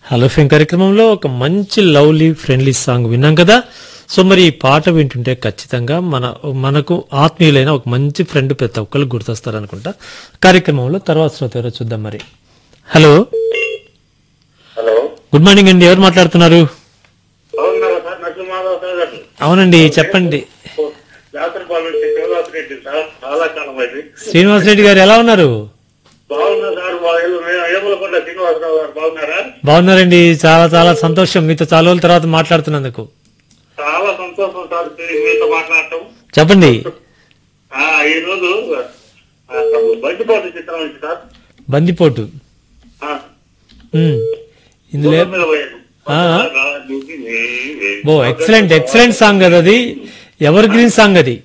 Hello ఫిన్ కార్యక్రమంలో ఒక మంచి లవ్లీ ఫ్రెండ్లీ సాంగ్ విన్నాం కదా సో మరి ఈ పాట వింటుంటే ఖచ్చితంగా మన మనకు ఆత్మీయులైన ఒక మంచి ఫ్రెండ్ ప్రతి ఒక్కరు గుర్తొస్తారు అనుకుంటా కార్యక్రమంలో తర్వాత శ్రోత ఎవరో చూద్దాం మరి హలో హలో గుడ్ మార్నింగ్ అండి ఎవరు మాట్లాడుతున్నారు బాగున్నారా సార్ నరసింహారావు సార్ గారు అవునండి చెప్పండి జాతరపాలెం నుంచి శివదాస్ రెడ్డి సార్ చాలా కాలం అయింది శ్రీనివాస్ రెడ్డి గారు ఎలా ఉన్నారు బాగున్నా సార్ ఏములకొండ శ్రీనివాసరావు గారు బాగున్నారా బాగున్నారండి చాలా చాలా సంతోషం మీతో చాలా రోజుల తర్వాత మాట్లాడుతున్నందుకు చాలా సంతోషం సార్ మీ- మీతో మాట్లాడటం చెప్పండి ఆ, ఈ రోజు ఆ, బండిపోటు చిత్రం నుంచి సార్ బందిపోటు ఆ, ఉమ్. ఇందులో గుర్రం మీద పోయాను. ఆ. రాజుకి నీవే. ఓ ఎక్సలెంట్ ఎక్సలెంట్ సాంగ్ కదా అది ఎవర్ గ్రీన్ సాంగ్ అది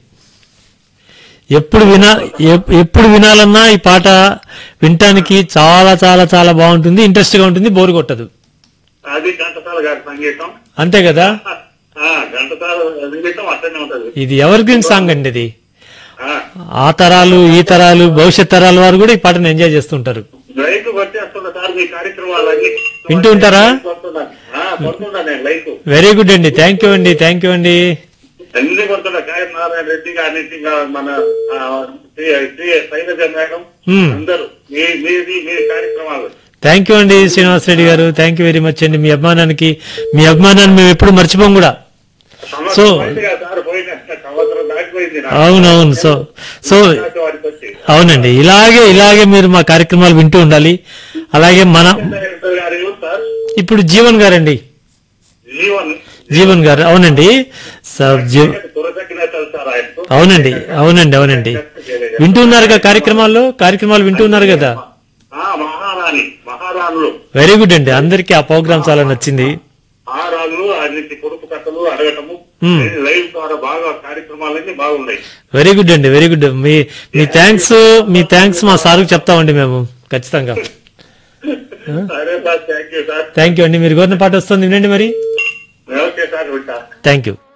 ఎప్పుడు వినా ఎప్- ఎప్పుడు వినాలన్నా ఈ పాట వినటానికి చాలా చాలా చాలా బాగుంటుంది ఇంట్రెస్ట్ గా ఉంటుంది బోరు కొట్టదు అది ఘంటసాల గారి సంగీతం అంతే కదా ఆ, ఘంటసాల సంగీతం అట్టనే ఉంటది ఇది ఎవర్ గ్రీన్ సాంగ్ అండి ఇది ఆ, ఆ తరాలు ఈ తరాలు భవిష్యత్ తరాల వారు కూడా ఈ పాటను ఎంజాయ్ చేస్తుంటారు లైక్ కొట్టేస్తున్నా సార్ మీ కార్యక్రమాలు అన్ని వింటూ ఉంటారా? కొడుతున్నాను. ఆ, కొడుతున్నా నేను లైక్ వెరీ గుడ్ అండి థ్యాంక్ యూ అండి థ్యాంక్ యూ అండి అన్ని కొడుతున్నా కాయం నారాయణ రెడ్డి గారి ఇంకా మన ఆ, శ్రీ శ్రీ శైలజ మేడం Hmm. అందరూ మీ మీది మీ కార్యక్రమాలు థ్యాంక్ యూ అండి శ్రీనివాస్ రెడ్డి గారు థ్యాంక్ యూ వెరీ మచ్ అండి మీ అభిమానానికి మీ అభిమానాన్ని మేము ఎప్పుడు మర్చిపోం కూడా సంవత్సరం అయిందిగా సార్ పోయిన సంవత్సరం దాటిపోయింది నాకు. అవునవును సో సో వాడికి వచ్చి అవునండి ఇలాగే ఇలాగే మీరు మా కార్యక్రమాలు వింటూ ఉండాలి అలాగే మన డైరెక్టర్ గారు ఎవరు సార్ ఇప్పుడు జీవన్ గారండి జీవన్ జీవన్ గారు అవునండి స- జీ- తురసకినేతలు సార్ ఆయనకు అవునండి అవునండి అవునండి వింటూ ఉన్నారుగా కార్యక్రమాల్లో కార్యక్రమాలు వింటూ ఉన్నారు కదా ఆ, మహారాణి మహారాణులు వెరీ గుడ్ అండి అందరికీ ఆ ప్రోగ్రామ్ చాలా నచ్చింది మహారాజులు అన్నింటి కొడుకు కథలు అడగటము Hmm. లైవ్ ద్వారా బాగా కార్యక్రమాలన్నీ బాగున్నాయి వెరీ గుడ్ అండి వెరీ గుడ్ మీ మీ థ్యాంక్స్ మీ థ్యాంక్స్ మా సార్కి చెప్తామండి మేము ఖచ్చితంగా సరే sir thank you sir thank you అండి మీరు కోరిన పాట వస్తుంది వినండి మరి ఓకే సార్ ఉంటా థ్యాంక్ యూ